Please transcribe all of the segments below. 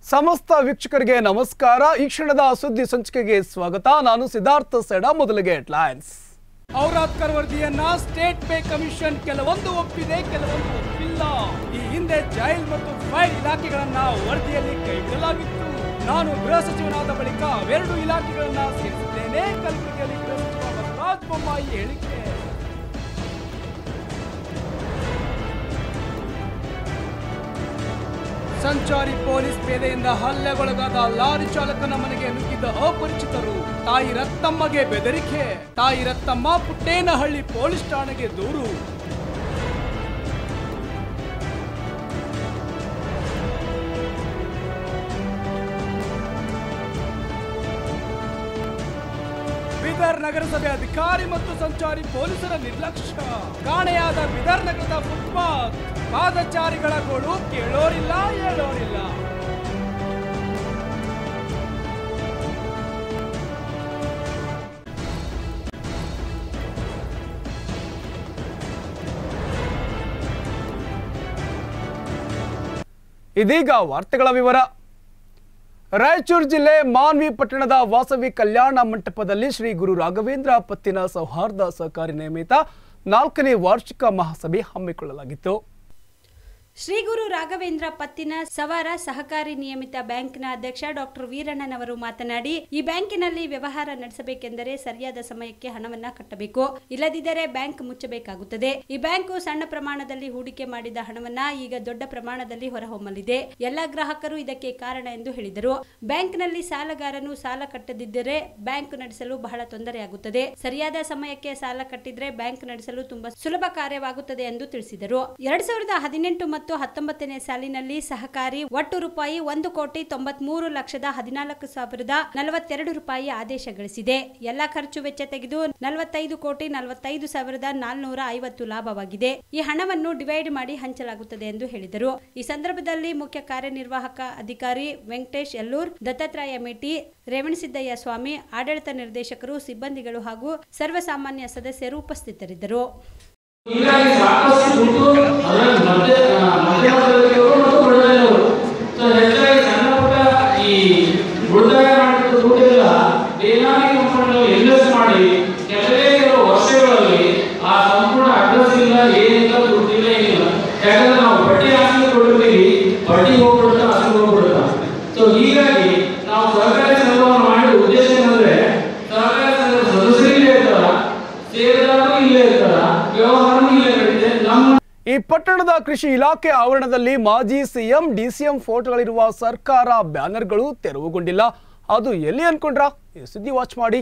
ಸಮಸ್ತ ವೀಕ್ಷಕರಿಗೆ ನಮಸ್ಕಾರ ಈ ಕ್ಷಣದ ಸುದ್ದಿ ಸಂಚಿಕೆಗೆ ಸ್ವಾಗತ ನಾನು ಸಿದ್ಧಾರ್ಥ ಸೆಡ ಮೊದಲಿಗೆ ಹೆಡ್ಲೈನ್ಸ್ ಔರಾದ್ಕರ್ ವರದಿಯನ್ನ ಸ್ಟೇಟ್ ಪೇ ಕಮಿಷನ್ ಕೆಲವೊಂದು ಒಪ್ಪಿದೆ ಕೆಲವೊಂದು ಒಪ್ಪಿಲ್ಲ ಈ ಹಿಂದೆ ಜೈಲ್ ಮತ್ತು ಫೈರ್ ಇಲಾಖೆಗಳನ್ನ ವರದಿಯಲ್ಲಿ ಕೈಬಿಡಲಾಗಿತ್ತು ನಾನು ಗೃಹ ಸಚಿವನಾದ ಬಳಿಕ ಅವೆರಡು ಇಲಾಖೆಗಳನ್ನ ಸೇರಿಸಿದ್ದೇನೆ ಕಲಬುರಗಿಯಲ್ಲಿ ಗೃಹ ಸಚಿವ ಬಸವರಾಜ ಬೊಮ್ಮಾಯಿ ಹೇಳಿಕೆ ಸಂಚಾರಿ ಪೊಲೀಸ್ ಪೇದೆಯಿಂದ ಹಲ್ಲೆಗೊಳಗಾದ ಲಾರಿ ಚಾಲಕನ ಮನೆಗೆ ನುಗ್ಗಿದ್ದ ಅಪರಿಚಿತರು ತಾಯಿ ರತ್ತಮ್ಮಗೆ ಬೆದರಿಕೆ ತಾಯಿ ರತ್ತಮ್ಮ ಪುಟ್ಟೇನಹಳ್ಳಿ ಪೊಲೀಸ್ ಠಾಣೆಗೆ ದೂರು ಬೀದರ್ ನಗರಸಭೆ ಅಧಿಕಾರಿ ಮತ್ತು ಸಂಚಾರಿ ಪೊಲೀಸರ ನಿರ್ಲಕ್ಷ್ಯ ಕಾಣೆಯಾದ ಬೀದರ್ ನಗರದ ಫುಟ್ಪಾತ್ ಪಾದಚಾರಿಗಳ ಗೋಳು ಕೇಳೋರಿಲ್ಲ ಹೇಳೋರಿಲ್ಲ ಇದೀಗ ವಾರ್ತೆಗಳ ವಿವರ ರಾಯಚೂರು ಜಿಲ್ಲೆ ಮಾನ್ವಿ ಪಟ್ಟಣದ ವಾಸವಿ ಕಲ್ಯಾಣ ಮಂಟಪದಲ್ಲಿ ಶ್ರೀ ಗುರು ರಾಘವೇಂದ್ರ ಪತ್ತಿನ ಸೌಹಾರ್ದ ಸಹಕಾರಿ ನಿಯಮಿತ ನಾಲ್ಕನೇ ವಾರ್ಷಿಕ ಮಹಾಸಭೆ ಹಮ್ಮಿಕೊಳ್ಳಲಾಗಿತ್ತು ಶ್ರೀ ಗುರು ರಾಘವೇಂದ್ರ ಪತ್ತಿನ ಸವಾರ ಸಹಕಾರಿ ನಿಯಮಿತ ಬ್ಯಾಂಕ್ನ ಅಧ್ಯಕ್ಷ ಡಾಕ್ಟರ್ ವೀರಣ್ಣನವರು ಮಾತನಾಡಿ ಈ ಬ್ಯಾಂಕಿನಲ್ಲಿ ವ್ಯವಹಾರ ನಡೆಸಬೇಕೆಂದರೆ ಸರಿಯಾದ ಸಮಯಕ್ಕೆ ಹಣವನ್ನ ಕಟ್ಟಬೇಕು ಇಲ್ಲದಿದ್ದರೆ ಬ್ಯಾಂಕ್ ಮುಚ್ಚಬೇಕಾಗುತ್ತದೆ ಈ ಬ್ಯಾಂಕು ಸಣ್ಣ ಪ್ರಮಾಣದಲ್ಲಿ ಹೂಡಿಕೆ ಮಾಡಿದ ಹಣವನ್ನ ಈಗ ದೊಡ್ಡ ಪ್ರಮಾಣದಲ್ಲಿ ಹೊರಹೊಮ್ಮಲಿದೆ ಎಲ್ಲ ಗ್ರಾಹಕರು ಇದಕ್ಕೆ ಕಾರಣ ಎಂದು ಹೇಳಿದರು ಬ್ಯಾಂಕ್ನಲ್ಲಿ ಸಾಲಗಾರನು ಸಾಲ ಕಟ್ಟದಿದ್ದರೆ ಬ್ಯಾಂಕ್ ನಡೆಸಲು ಬಹಳ ತೊಂದರೆಯಾಗುತ್ತದೆ ಸರಿಯಾದ ಸಮಯಕ್ಕೆ ಸಾಲ ಕಟ್ಟಿದ್ರೆ ಬ್ಯಾಂಕ್ ನಡೆಸಲು ತುಂಬಾ ಸುಲಭ ಕಾರ್ಯವಾಗುತ್ತದೆ ಎಂದು ತಿಳಿಸಿದರು ಎರಡ್ ಸಾವಿರದ ಹದಿನೆಂಟು ಮತ್ತು ಹತ್ತೊಂಬತ್ತನೇ ಸಾಲಿನಲ್ಲಿ ಸಹಕಾರಿ ಒಟ್ಟು ರೂಪಾಯಿ ಒಂದು ಕೋಟಿ ತೊಂಬತ್ಮೂರು ಲಕ್ಷದ ಹದಿನಾಲ್ಕು ಸಾವಿರದ ನಲವತ್ತೆರಡು ರೂಪಾಯಿ ಆದೇಶ ಗಳಿಸಿದೆ ಎಲ್ಲ ಖರ್ಚು ವೆಚ್ಚ ತೆಗೆದು ನಲವತ್ತೈದು ಕೋಟಿ ನಲವತ್ತೈದು ಸಾವಿರದ ನಾಲ್ನೂರ ಐವತ್ತು ಲಾಭವಾಗಿದೆ ಈ ಹಣವನ್ನು ಡಿವೈಡ್ ಮಾಡಿ ಹಂಚಲಾಗುತ್ತದೆ ಎಂದು ಹೇಳಿದರು ಈ ಸಂದರ್ಭದಲ್ಲಿ ಮುಖ್ಯ ಕಾರ್ಯನಿರ್ವಾಹಕ ಅಧಿಕಾರಿ ವೆಂಕಟೇಶ್ ಯಲ್ಲೂರ್ ದತ್ತಾತ್ರೇಯ ಮೇಟಿ ರೇವಣಸಿದ್ದಯ್ಯ ಸ್ವಾಮಿ ಆಡಳಿತ ನಿರ್ದೇಶಕರು ಸಿಬ್ಬಂದಿಗಳು ಹಾಗೂ ಸರ್ವಸಾಮಾನ್ಯ ಸದಸ್ಯರು ಉಪಸ್ಥಿತರಿದ್ದರು ಹೀಗಾಗಿ ಸಾಕಷ್ಟು ದುಡ್ಡು ಅದರಲ್ಲಿ ಮಧ್ಯ ಮಧ್ಯ ವರ್ಗದವರು ಮತ್ತು ಬಡವರವರು ಸೊ ಹೆಚ್ಚಾಗಿ ಸಣ್ಣ ಪುಟ್ಟ ಈ ಉಳಿತಾಯ ಮಾಡಿದ ದುಡ್ಡೆಲ್ಲ ಬೇನಾಮಿ ಕಂಪನಿಗಳು ಇನ್ವೆಸ್ಟ್ ಮಾಡಿ ಕೆಲವೇ ಕೆಲವು ವರ್ಷಗಳಲ್ಲಿ ಆ ಸಂಪೂರ್ಣ ಅಡ್ರೆಸ್ ಇಲ್ಲ ಏನಿಲ್ಲ ದುಡ್ಡಿಲ್ಲ ಏನಿಲ್ಲ ಯಾಕಂದ್ರೆ ನಾವು ಬಡ್ಡಿ ಆಸ್ತಿ ಕೊಡ್ತೀವಿ ಬಡ್ಡಿ ಹೋಗ್ಬಿಡುತ್ತಾ ಆಸ್ತಿ ಹೋಗ್ಬಿಡುತ್ತಾ ಸೊ ಹೀಗಾಗಿ ನಾವು ಸಹಕಾರಿ ಸಂಘವನ್ನು ಮಾಡಿ ಉದ್ದೇಶ ಏನಂದ್ರೆ ಸಹಕಾರಿ ಸಂಘದ ಸದಸ್ಯರು ಇಲ್ಲೇ ಇರ್ತಾರ ಸೇರಿದವರು ಇಲ್ಲೇ ಇರ್ತಾರ ವ್ಯವಹಾರನೂ ಇಲ್ಲೇ ನಡೀತೆ ನಮ್ಮ ಈ ಪಟ್ಟಣದ ಕೃಷಿ ಇಲಾಖೆ ಆವರಣದಲ್ಲಿ ಮಾಜಿ ಸಿಎಂ ಡಿಸಿಎಂ ಫೋಟೋಗಳಿರುವ ಸರ್ಕಾರ ಬ್ಯಾನರ್ಗಳು ತೆರವುಗೊಂಡಿಲ್ಲ ಅದು ಎಲ್ಲಿ ಅನ್ಕೊಂಡ್ರಾ ಈ ಸುದ್ದಿ ವಾಚ್ ಮಾಡಿ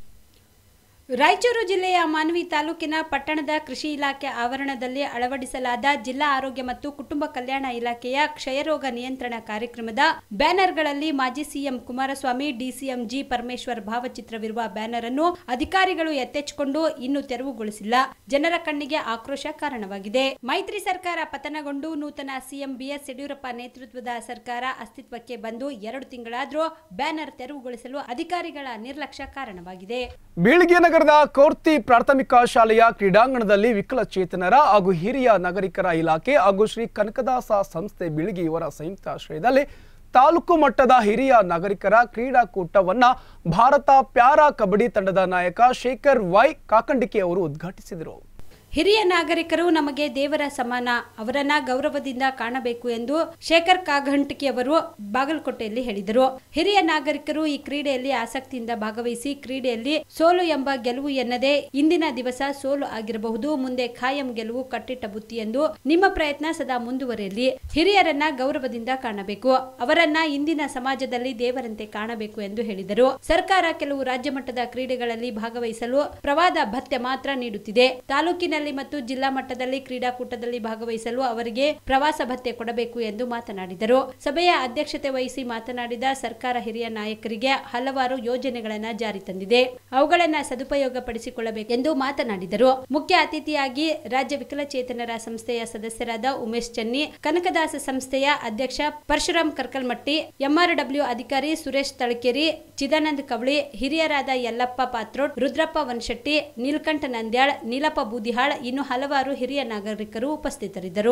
ರಾಯಚೂರು ಜಿಲ್ಲೆಯ ಮಾನ್ವಿ ತಾಲೂಕಿನ ಪಟ್ಟಣದ ಕೃಷಿ ಇಲಾಖೆ ಆವರಣದಲ್ಲಿ ಅಳವಡಿಸಲಾದ ಜಿಲ್ಲಾ ಆರೋಗ್ಯ ಮತ್ತು ಕುಟುಂಬ ಕಲ್ಯಾಣ ಇಲಾಖೆಯ ಕ್ಷಯರೋಗ ನಿಯಂತ್ರಣ ಕಾರ್ಯಕ್ರಮದ ಬ್ಯಾನರ್ಗಳಲ್ಲಿ ಮಾಜಿ CM Kumaraswamy DCM G Parameshwar ಭಾವಚಿತ್ರವಿರುವ ಬ್ಯಾನರ್ ಅನ್ನು ಅಧಿಕಾರಿಗಳು ಎತ್ತೆಚ್ಚಿಕೊಂಡು ಇನ್ನೂ ತೆರವುಗೊಳಿಸಿಲ್ಲ ಜನರ ಕಣ್ಣಿಗೆ ಆಕ್ರೋಶ ಕಾರಣವಾಗಿದೆ ಮೈತ್ರಿ ಸರ್ಕಾರ ಪತನಗೊಂಡು ನೂತನ ಸಿಎಂ ಬಿಎಸ್ ಯಡಿಯೂರಪ್ಪ ನೇತೃತ್ವದ ಸರ್ಕಾರ ಅಸ್ತಿತ್ವಕ್ಕೆ ಬಂದು ಎರಡು ತಿಂಗಳಾದರೂ ಬ್ಯಾನರ್ ತೆರವುಗೊಳಿಸಲು ಅಧಿಕಾರಿಗಳ ನಿರ್ಲಕ್ಷ್ಯ ಕಾರಣವಾಗಿದೆ ಬೀಳ್ಗಿ ನಗರದ ಕೋರ್ತಿ ಪ್ರಾಥಮಿಕ ಶಾಲೆಯ ಕ್ರೀಡಾಂಗಣದಲ್ಲಿ ವಿಕಲಚೇತನರ ಹಾಗೂ ಹಿರಿಯ ನಾಗರಿಕರ ಇಲಾಖೆ ಹಾಗೂ ಶ್ರೀ ಕನಕದಾಸ ಸಂಸ್ಥೆ ಬೀಳ್ಗಿ ಇವರ ಸಂಯುಕ್ತ ಆಶ್ರಯದಲ್ಲಿ ತಾಲೂಕು ಮಟ್ಟದ ಹಿರಿಯ ನಾಗರಿಕರ ಕ್ರೀಡಾಕೂಟವನ್ನ ಭಾರತ ಪ್ಯಾರಾ ಕಬಡ್ಡಿ ತಂಡದ ನಾಯಕ ಶೇಖರ್ ವೈ ಕಾಕಂಡಿಕೆ ಅವರು ಉದ್ಘಾಟಿಸಿದರು ಹಿರಿಯ ನಾಗರಿಕರು ನಮಗೆ ದೇವರ ಸಮಾನ ಅವರನ್ನ ಗೌರವದಿಂದ ಕಾಣಬೇಕು ಎಂದು ಶೇಖರ್ ಕಾಗಂಟಿಕಿ ಅವರು ಬಾಗಲಕೋಟೆಯಲ್ಲಿ ಹೇಳಿದರು ಹಿರಿಯ ನಾಗರಿಕರು ಈ ಕ್ರೀಡೆಯಲ್ಲಿ ಆಸಕ್ತಿಯಿಂದ ಭಾಗವಹಿಸಿ ಕ್ರೀಡೆಯಲ್ಲಿ ಸೋಲು ಎಂಬ ಗೆಲುವು ಎನ್ನದೇ ಇಂದಿನ ದಿವಸ ಸೋಲು ಆಗಿರಬಹುದು ಮುಂದೆ ಖಾಯಂ ಗೆಲುವು ಕಟ್ಟಿಟ್ಟ ಬುತ್ತಿ ಎಂದು ನಿಮ್ಮ ಪ್ರಯತ್ನ ಸದಾ ಮುಂದುವರೆಯಲಿ ಹಿರಿಯರನ್ನ ಗೌರವದಿಂದ ಕಾಣಬೇಕು ಅವರನ್ನ ಇಂದಿನ ಸಮಾಜದಲ್ಲಿ ದೇವರಂತೆ ಕಾಣಬೇಕು ಎಂದು ಹೇಳಿದರು ಸರ್ಕಾರ ಕೆಲವು ರಾಜ್ಯ ಮಟ್ಟದ ಕ್ರೀಡೆಗಳಲ್ಲಿ ಭಾಗವಹಿಸಲು ಪ್ರವಾದ ಭತ್ಯೆ ಮಾತ್ರ ನೀಡುತ್ತಿದೆ ತಾಲೂಕಿನಲ್ಲಿ ಮತ್ತು ಜಿಲ್ಲಾ ಮಟ್ಟದಲ್ಲಿ ಕ್ರೀಡಾಕೂಟದಲ್ಲಿ ಭಾಗವಹಿಸಲು ಅವರಿಗೆ ಪ್ರವಾಸ ಭತ್ಯೆ ಕೊಡಬೇಕು ಎಂದು ಮಾತನಾಡಿದರು ಸಭೆಯ ಅಧ್ಯಕ್ಷತೆ ವಹಿಸಿ ಮಾತನಾಡಿದ ಸರ್ಕಾರ ಹಿರಿಯ ನಾಯಕರಿಗೆ ಹಲವಾರು ಯೋಜನೆಗಳನ್ನ ಜಾರಿ ತಂದಿದೆ ಅವುಗಳನ್ನ ಸದುಪಯೋಗ ಪಡಿಸಿಕೊಳ್ಳಬೇಕೆಂದು ಮಾತನಾಡಿದರು ಮುಖ್ಯ ಅತಿಥಿಯಾಗಿ ರಾಜ್ಯ ವಿಕಲಚೇತನರ ಸಂಸ್ಥೆಯ ಸದಸ್ಯರಾದ ಉಮೇಶ್ ಚನ್ನಿ ಕನಕದಾಸ ಸಂಸ್ಥೆಯ ಅಧ್ಯಕ್ಷ ಪರಶುರಾಮ್ ಕರ್ಕಲ್ಮಟ್ಟಿ ಎಂಆರ್ಡಬ್ಲ್ಯೂ ಅಧಿಕಾರಿ ಸುರೇಶ್ ತಳಕೇರಿ ಚಿದಾನಂದ್ ಕವಳಿ ಹಿರಿಯರಾದ ಯಲ್ಲಪ್ಪ ಪಾತ್ರೋಡ್ ರುದ್ರಪ್ಪ ವನಶೆಟ್ಟಿ ನೀಲಕಂಠ ನಂದ್ಯಾಳ್ ನೀಲಪ್ಪ ಬೂದಿಹಾಳ್ ಇನ್ನು ಹಲವಾರು ಹಿರಿಯ ನಾಗರಿಕರು ಉಪಸ್ಥಿತರಿದ್ದರು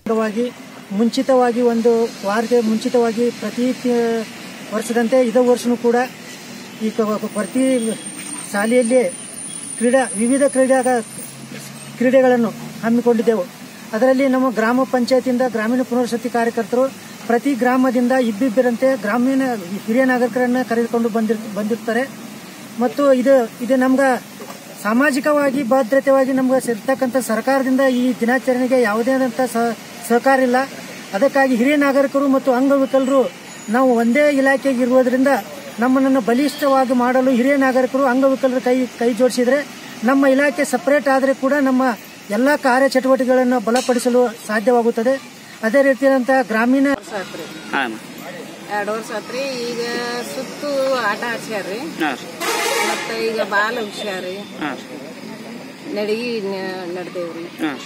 ವಾಗಿ ಮುಂಚಿತವಾಗಿ ಒಂದು ವಾರಕ್ಕೆ ಮುಂಚಿತವಾಗಿ ಪ್ರತಿ ತಿ- ವರ್ಷದಂತೆ ಇದೇ ವರ್ಷನೂ ಕೂಡ ಈ ಕ- ಪ್ರತಿ ಶಾಲೆಯಲ್ಲಿ ಕ್ರೀಡಾ ವಿವಿಧ ಕ್ರೀಡಾ ಕ್ರೀಡೆಗಳನ್ನು ಹಮ್ಮಿಕೊಂಡಿದ್ದೆವು ಅದರಲ್ಲಿ ನಮ್ಮ ಗ್ರಾಮ ಪಂಚಾಯತಿಯಿಂದ ಗ್ರಾಮೀಣ ಪುನರ್ವಸತಿ ಕಾರ್ಯಕರ್ತರು ಪ್ರತಿ ಗ್ರಾಮದಿಂದ ಇಬ್ಬಿಬ್ಬರಂತೆ ಗ್ರಾಮೀಣ ಹಿರಿಯ ನಾಗರಿಕರನ್ನ ಕರೆದುಕೊಂಡು ಬಂದಿರ್ ಬಂದಿರ್ತಾರೆ ಮತ್ತು ಇದು ಇದು ನಮ್ಗೆ ಸಾಮಾಜಿಕವಾಗಿ ಭದ್ರತೆವಾಗಿ ನಮ್ಗೆ ಸಿರ್ತಕ್ಕಂಥ ಸರ್ಕಾರದಿಂದ ಈ ದಿನಾಚರಣೆಗೆ ಯಾವುದೇ ಆದಂಥ ಸಹ- ಸಹಕಾರ ಇಲ್ಲ ಅದಕ್ಕಾಗಿ ಹಿರಿಯ ನಾಗರಿಕರು ಮತ್ತು ಅಂಗವಿಕಲರು ನಾವು ಒಂದೇ ಇಲಾಖೆಗೆ ಇರುವುದರಿಂದ ನಮ್ಮನ್ನು ಬಲಿಷ್ಠವಾಗಿ ಮಾಡಲು ಹಿರಿಯ ನಾಗರಿಕರು ಅಂಗವಿಕಲರು ಕೈ ಕೈ ಜೋಡಿಸಿದರೆ ನಮ್ಮ ಇಲಾಖೆ ಸಪರೇಟ್ ಆದರೆ ಕೂಡ ನಮ್ಮ ಎಲ್ಲ ಕಾರ್ಯಚಟುವಟಿಕೆಗಳನ್ನು ಬಲಪಡಿಸಲು ಸಾಧ್ಯವಾಗುತ್ತದೆ ಅದೇ ರೀತಿಯಾದಂಥ ಗ್ರಾಮೀಣ ಹಾಂ ಎರಡು ವರ್ಷ ಆತ್ರಿ ಈಗ ಸುತ್ತು ಆಟ ಆಡ್ಸ್ಯಾರ್ರಿ ಹಾಂ ಮತ್ತು ಈಗ ಬಾಲ ಹುಷಾರಿ ಹಾಂ ನಡಿಗೆ ನಡೆದೇವ್ರಿ ಹಾಂ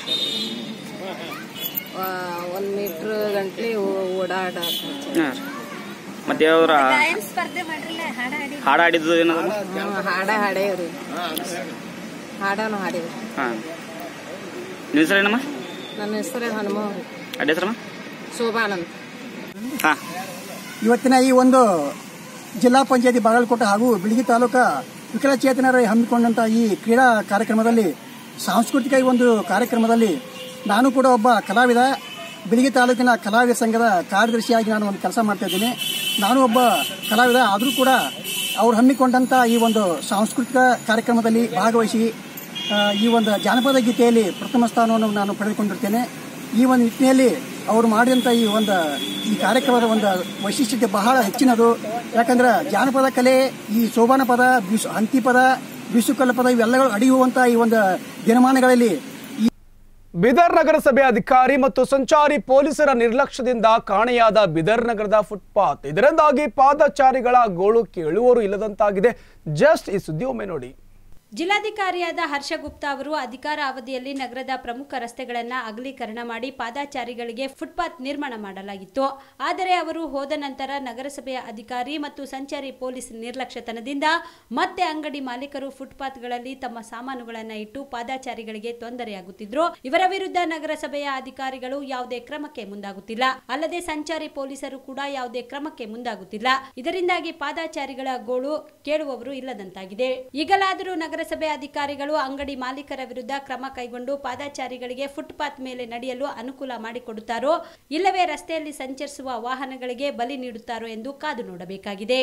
ಒಂದು ಮೀಟ್ರ್ ಗಂಟ್ಲೆ ಓಡಾಡ ಹಾಂ ಮತ್ತೆ ಯಾವ್ರ ಹಾಡಾಡಿದ್ದು ಏನದ ಹಾಡ ಹಾಡೇವ್ರಿ ಹಾಡನು ಹಾಡೇವ್ರಿ ಹಾಂ ನಿಮ್ಮ ಹೆಸರು ಏನಮ್ಮ ನನ್ನ ಹೆಸರು ಹನುಮವ್ರಿ ಅಡ್ಡ ಹೆಸರಮ್ಮ ಶೋಭಾನಂದ್ ಹಾಂ ಇವತ್ತಿನ ಈ ಒಂದು ಜಿಲ್ಲಾ ಪಂಚಾಯತಿ ಬಾಗಲಕೋಟೆ ಹಾಗೂ ಬಿಳಿಗಿ ತಾಲೂಕಾ ವಿಕಲಚೇತನರ ಹಮ್ಮಿಕೊಂಡಂತ ಈ ಕ್ರೀಡಾ ಕಾರ್ಯಕ್ರಮದಲ್ಲಿ ಸಾಂಸ್ಕೃತಿಕ ಈ ಒಂದು ಕಾರ್ಯಕ್ರಮದಲ್ಲಿ ನಾನು ಕೂಡ ಒಬ್ಬ ಕಲಾವಿದ ಬಿಳಿಗಿ ತಾಲೂಕಿನ ಕಲಾವಿದ ಸಂಘದ ಕಾರ್ಯದರ್ಶಿಯಾಗಿ ನಾನು ಒಂದು ಕೆಲಸ ಮಾಡ್ತಾ ಇದ್ದೀನಿ ನಾನು ಒಬ್ಬ ಕಲಾವಿದ ಆದರೂ ಕೂಡ ಅವ್ರು ಹಮ್ಮಿಕೊಂಡಂತ ಈ ಒಂದು ಸಾಂಸ್ಕೃತಿಕ ಕಾರ್ಯಕ್ರಮದಲ್ಲಿ ಭಾಗವಹಿಸಿ ಆ, ಈ ಒಂದು ಜಾನಪದ ಗೀತೆಯಲ್ಲಿ ಪ್ರಥಮ ಸ್ಥಾನವನ್ನು ನಾನು ಪಡೆದುಕೊಂಡಿರ್ತೇನೆ ಈ ಒಂದು ನಿಟ್ಟಿನಲ್ಲಿ ಅವರು ಮಾಡಿದಂಥ ಈ ಒಂದು ಈ ಕಾರ್ಯಕ್ರಮದ ಒಂದು ವೈಶಿಷ್ಟ್ಯತೆ ಬಹಳ ಹೆಚ್ಚಿನದು ಯಾಕಂದ್ರೆ ಜಾನಪದ ಕಲೆ ಈ ಸೋಬಾನ ಪದ ಬಿಸು ಹಂತಿ ಪದ ಬಿಸುಕಲ್ಲ ಪದ ಇವೆಲ್ಲಗಳು ಅಡಿಯುವಂಥ ಈ ಒಂದು ದಿನಮಾನಗಳಲ್ಲಿ ಬಿದರ್ ನಗರಸಭೆ ಅಧಿಕಾರಿ ಮತ್ತು ಸಂಚಾರಿ ಪೊಲೀಸರ ನಿರ್ಲಕ್ಷ್ಯದಿಂದ ಕಾಣೆಯಾದ ಬಿದರ್ ನಗರದ ಫುಟ್ಪಾತ್ ಇದರಿಂದಾಗಿ ಪಾದಚಾರಿಗಳ ಗೋಳು ಕೇಳುವವರು ಇಲ್ಲದಂತಾಗಿದೆ ಜಸ್ಟ್ ಈ ಸುದ್ದಿ ಒಮ್ಮೆ ನೋಡಿ ಜಿಲ್ಲಾಧಿಕಾರಿಯಾದ ಹರ್ಷ ಗುಪ್ತಾ ಅವರು ಅಧಿಕಾರ ಅವಧಿಯಲ್ಲಿ ನಗರದ ಪ್ರಮುಖ ರಸ್ತೆಗಳನ್ನು ಅಗಲೀಕರಣ ಮಾಡಿ ಪಾದಾಚಾರಿಗಳಿಗೆ ಫುಟ್ಪಾತ್ ನಿರ್ಮಾಣ ಮಾಡಲಾಗಿತ್ತು ಆದರೆ ಅವರು ಹೋದ ನಂತರ ನಗರಸಭೆಯ ಅಧಿಕಾರಿ ಮತ್ತು ಸಂಚಾರಿ ಪೊಲೀಸ್ ನಿರ್ಲಕ್ಷ್ಯತನದಿಂದ ಮತ್ತೆ ಅಂಗಡಿ ಮಾಲೀಕರು ಫುಟ್ಪಾತ್ಗಳಲ್ಲಿ ತಮ್ಮ ಸಾಮಾನುಗಳನ್ನು ಇಟ್ಟು ಪಾದಾಚಾರಿಗಳಿಗೆ ತೊಂದರೆಯಾಗುತ್ತಿದ್ರು ಇವರ ವಿರುದ್ಧ ನಗರಸಭೆಯ ಅಧಿಕಾರಿಗಳು ಯಾವುದೇ ಕ್ರಮಕ್ಕೆ ಮುಂದಾಗುತ್ತಿಲ್ಲ ಅಲ್ಲದೆ ಸಂಚಾರಿ ಪೊಲೀಸರು ಕೂಡ ಯಾವುದೇ ಕ್ರಮಕ್ಕೆ ಮುಂದಾಗುತ್ತಿಲ್ಲ ಇದರಿಂದಾಗಿ ಪಾದಾಚಾರಿಗಳ ಗೋಳು ಕೇಳುವವರು ಇಲ್ಲದಂತಾಗಿದೆ ಈಗಲಾದರೂ ನಗರಸಭೆ ಅಧಿಕಾರಿಗಳು ಅಂಗಡಿ ಮಾಲೀಕರ ವಿರುದ್ಧ ಕ್ರಮ ಕೈಗೊಂಡು ಪಾದಾಚಾರಿಗಳಿಗೆ ಫುಟ್ಪಾತ್ ಮೇಲೆ ನಡೆಯಲು ಅನುಕೂಲ ಮಾಡಿಕೊಡುತ್ತಾರೋ ಇಲ್ಲವೇ ರಸ್ತೆಯಲ್ಲಿ ಸಂಚರಿಸುವ ವಾಹನಗಳಿಗೆ ಬಲಿ ನೀಡುತ್ತಾರೋ ಎಂದು ಕಾದು ನೋಡಬೇಕಾಗಿದೆ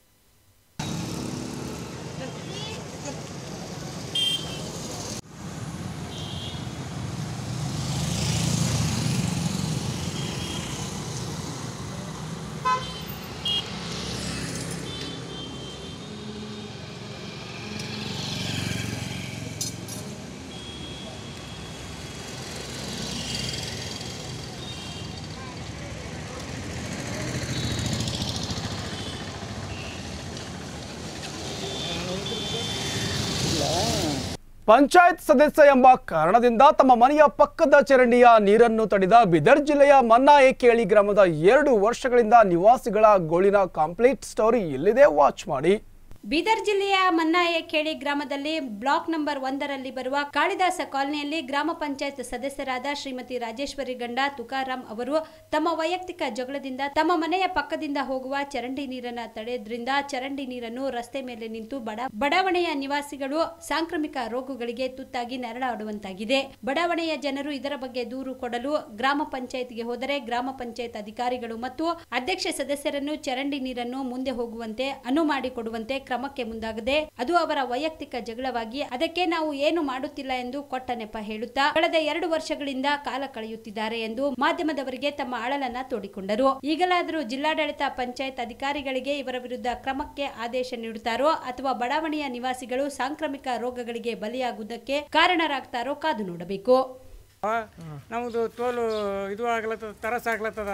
ಪಂಚಾಯತ್ ಸದಸ್ಯ ಎಂಬ ಕಾರಣದಿಂದ ತಮ್ಮ ಮನೆಯ ಪಕ್ಕದ ಚರಂಡಿಯ ನೀರನ್ನು ತಡೆದ ಬಿದರ್ ಜಿಲ್ಲೆಯ ಮನ್ನಾಯಕೇಳಿ ಗ್ರಾಮದ ಎರಡು ವರ್ಷಗಳಿಂದ ನಿವಾಸಿಗಳ ಗೋಳಿನ ಕಂಪ್ಲೀಟ್ ಸ್ಟೋರಿ ಇಲ್ಲಿದೆ ವಾಚ್ ಮಾಡಿ ಬೀದರ್ ಜಿಲ್ಲೆಯ ಮನ್ನಾಯಕೇಳಿ ಗ್ರಾಮದಲ್ಲಿ ಬ್ಲಾಕ್ ನಂಬರ್ ಒಂದರಲ್ಲಿ ಬರುವ ಕಾಳಿದಾಸ ಕಾಲನಿಯಲ್ಲಿ ಗ್ರಾಮ ಪಂಚಾಯತ್ ಸದಸ್ಯರಾದ ಶ್ರೀಮತಿ ರಾಜೇಶ್ವರಿ ಗಂಡ ತುಕಾರಾಂ ಅವರು ತಮ್ಮ ವೈಯಕ್ತಿಕ ಜಗಳದಿಂದ ತಮ್ಮ ಮನೆಯ ಪಕ್ಕದಿಂದ ಹೋಗುವ ಚರಂಡಿ ನೀರನ್ನ ತಡೆದ್ರಿಂದ ಚರಂಡಿ ನೀರನ್ನು ರಸ್ತೆ ಮೇಲೆ ನಿಂತು ಬಡ ಬಡಾವಣೆಯ ನಿವಾಸಿಗಳು ಸಾಂಕ್ರಾಮಿಕ ರೋಗಗಳಿಗೆ ತುತ್ತಾಗಿ ನೆರಳಾಡುವಂತಾಗಿದೆ ಬಡಾವಣೆಯ ಜನರು ಇದರ ಬಗ್ಗೆ ದೂರು ಕೊಡಲು ಗ್ರಾಮ ಪಂಚಾಯತ್ಗೆ ಹೋದರೆ ಗ್ರಾಮ ಪಂಚಾಯತ್ ಅಧಿಕಾರಿಗಳು ಮತ್ತು ಅಧ್ಯಕ್ಷ ಸದಸ್ಯರನ್ನು ಚರಂಡಿ ನೀರನ್ನು ಮುಂದೆ ಹೋಗುವಂತೆ ಅನು ಮಾಡಿಕೊಡುವಂತೆ ಕ್ರಮಕ್ಕೆ ಮುಂದಾಗದೆ ಅದು ಅವರ ವೈಯಕ್ತಿಕ ಜಗಳವಾಗಿ ಅದಕ್ಕೆ ನಾವು ಏನು ಮಾಡುತ್ತಿಲ್ಲ ಎಂದು ಕೊಟ್ಟ ನೆಪ ಹೇಳುತ್ತಾ ಕಳೆದ ಎರಡು ವರ್ಷಗಳಿಂದ ಕಾಲ ಕಳೆಯುತ್ತಿದ್ದಾರೆ ಎಂದು ಮಾಧ್ಯಮದವರಿಗೆ ತಮ್ಮ ಅಳಲನ್ನ ತೋಡಿಕೊಂಡರು ಈಗಲಾದರೂ ಜಿಲ್ಲಾಡಳಿತ ಪಂಚಾಯತ್ ಅಧಿಕಾರಿಗಳಿಗೆ ಇವರ ವಿರುದ್ಧ ಕ್ರಮಕ್ಕೆ ಆದೇಶ ನೀಡುತ್ತಾರೋ ಅಥವಾ ಬಡಾವಣೆಯ ನಿವಾಸಿಗಳು ಸಾಂಕ್ರಾಮಿಕ ರೋಗಗಳಿಗೆ ಬಲಿಯಾಗುವುದಕ್ಕೆ ಕಾರಣರಾಗ್ತಾರೋ ಕಾದು ನೋಡಬೇಕು ನಮ್ದು ತೋಲು ಇದು ಆಗ್ಲತ್ತದ ತರಸ್ ಆಗ್ಲತ್ತದ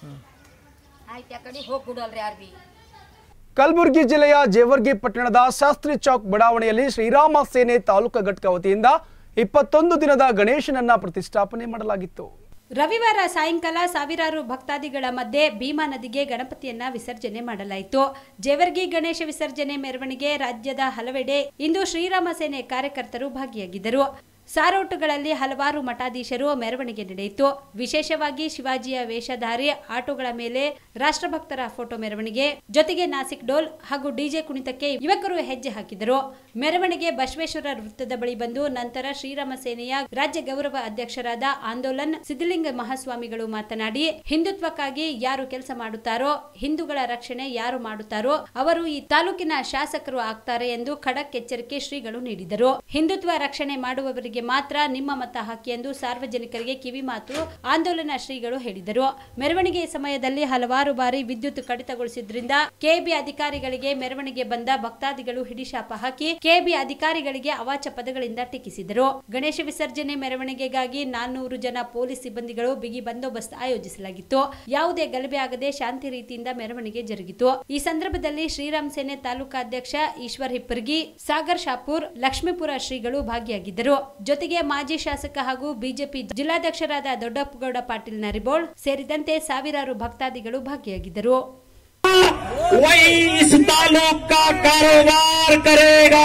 ಕಲಬುರಗಿ ಜಿಲ್ಲೆಯ ಜೇವರ್ಗಿ ಪಟ್ಟಣದ ಶಾಸ್ತ್ರಿ ಚೌಕ್ ಬಡಾವಣೆಯಲ್ಲಿ ಶ್ರೀರಾಮ ಸೇನೆ ತಾಲೂಕು ಘಟಕ ವತಿಯಿಂದ ಇಪ್ಪತ್ತೊಂದು ದಿನದ ಗಣೇಶನನ್ನ ಪ್ರತಿಷ್ಠಾಪನೆ ಮಾಡಲಾಗಿತ್ತು ರವಿವಾರ ಸಾಯಂಕಾಲ ಸಾವಿರಾರು ಭಕ್ತಾದಿಗಳ ಮಧ್ಯೆ ಭೀಮಾ ನದಿಗೆ ಗಣಪತಿಯನ್ನ ವಿಸರ್ಜನೆ ಮಾಡಲಾಯಿತು ಜೇವರ್ಗಿ ಗಣೇಶ ವಿಸರ್ಜನೆ ಮೆರವಣಿಗೆ ರಾಜ್ಯದ ಹಲವೆಡೆ ಇಂದು ಶ್ರೀರಾಮ ಸೇನೆ ಕಾರ್ಯಕರ್ತರು ಭಾಗಿಯಾಗಿದ್ದರು ಸಾರೋಟುಗಳಲ್ಲಿ ಹಲವಾರು ಮಠಾಧೀಶರು ಮೆರವಣಿಗೆ ನಡೆಯಿತು ವಿಶೇಷವಾಗಿ ಶಿವಾಜಿಯ ವೇಷಧಾರಿ ಆಟೋಗಳ ಮೇಲೆ ರಾಷ್ಟ್ರಭಕ್ತರ ಫೋಟೋ ಮೆರವಣಿಗೆ ಜೊತೆಗೆ ನಾಸಿಕ್ ಡೋಲ್ ಹಾಗೂ ಡಿಜೆ ಕುಣಿತಕ್ಕೆ ಯುವಕರು ಹೆಜ್ಜೆ ಹಾಕಿದರು ಮೆರವಣಿಗೆ ಬಸವೇಶ್ವರ ವೃತ್ತದ ಬಳಿ ಬಂದು ನಂತರ ಶ್ರೀರಾಮ ಸೇನೆಯ ರಾಜ್ಯ ಗೌರವ ಅಧ್ಯಕ್ಷರಾದ ಆಂದೋಲನ್ ಸಿದ್ಧಲಿಂಗ ಮಹಾಸ್ವಾಮಿಗಳು ಮಾತನಾಡಿ ಹಿಂದುತ್ವಕ್ಕಾಗಿ ಯಾರು ಕೆಲಸ ಮಾಡುತ್ತಾರೋ ಹಿಂದೂಗಳ ರಕ್ಷಣೆ ಯಾರು ಮಾಡುತ್ತಾರೋ ಅವರು ಈ ತಾಲೂಕಿನ ಶಾಸಕರು ಆಗ್ತಾರೆ ಎಂದು ಖಡಕ್ ಎಚ್ಚರಿಕೆ ಶ್ರೀಗಳು ನೀಡಿದರು ಹಿಂದುತ್ವ ರಕ್ಷಣೆ ಮಾಡುವವರಿಗೆ ಮಾತ್ರ ನಿಮ್ಮ ಮತ ಹಾಕಿ ಎಂದು ಸಾರ್ವಜನಿಕರಿಗೆ ಕಿವಿಮಾತು ಆಂದೋಲನ ಶ್ರೀಗಳು ಹೇಳಿದರು ಮೆರವಣಿಗೆ ಸಮಯದಲ್ಲಿ ಹಲವಾರು ಬಾರಿ ವಿದ್ಯುತ್ ಕಡಿತಗೊಳಿಸಿದ್ರಿಂದ ಕೆಬಿ ಅಧಿಕಾರಿಗಳಿಗೆ ಮೆರವಣಿಗೆ ಬಂದ ಭಕ್ತಾದಿಗಳು ಹಿಡಿಶಾಪ ಹಾಕಿ ಕೆಬಿ ಅಧಿಕಾರಿಗಳಿಗೆ ಅವಾಚ ಪದಗಳಿಂದ ಟೀಕಿಸಿದರು ಗಣೇಶ ವಿಸರ್ಜನೆ ಮೆರವಣಿಗೆಗಾಗಿ ನಾನ್ನೂರು ಜನ ಪೊಲೀಸ್ ಸಿಬ್ಬಂದಿಗಳು ಬಿಗಿ ಬಂದೋಬಸ್ತ್ ಆಯೋಜಿಸಲಾಗಿತ್ತು ಯಾವುದೇ ಗಲಭೆ ಆಗದೆ ಶಾಂತಿ ರೀತಿಯಿಂದ ಮೆರವಣಿಗೆ ಜರುಗಿತು ಈ ಸಂದರ್ಭದಲ್ಲಿ ಶ್ರೀರಾಮ್ ಸೇನೆ ತಾಲೂಕಾಧ್ಯಕ್ಷ ಈಶ್ವರ್ ಹಿಪ್ಪರ್ಗಿ ಸಾಗರ್ ಶಾಪೂರ್ ಲಕ್ಷ್ಮೀಪುರ ಶ್ರೀಗಳು ಭಾಗಿಯಾಗಿದ್ದರು ಜೊತೆಗೆ ಮಾಜಿ ಶಾಸಕ ಹಾಗೂ ಬಿಜೆಪಿ ಜಿಲ್ಲಾಧ್ಯಕ್ಷರಾದ ದೊಡ್ಡಪ್ಪಗೌಡ ಪಾಟೀಲ್ ನರಿಬೋಳ್ ಸೇರಿದಂತೆ ಸಾವಿರಾರು ಭಕ್ತಾದಿಗಳು ಭಾಗಿಯಾಗಿದ್ದರು वही इस तालुक का कारोबार करेगा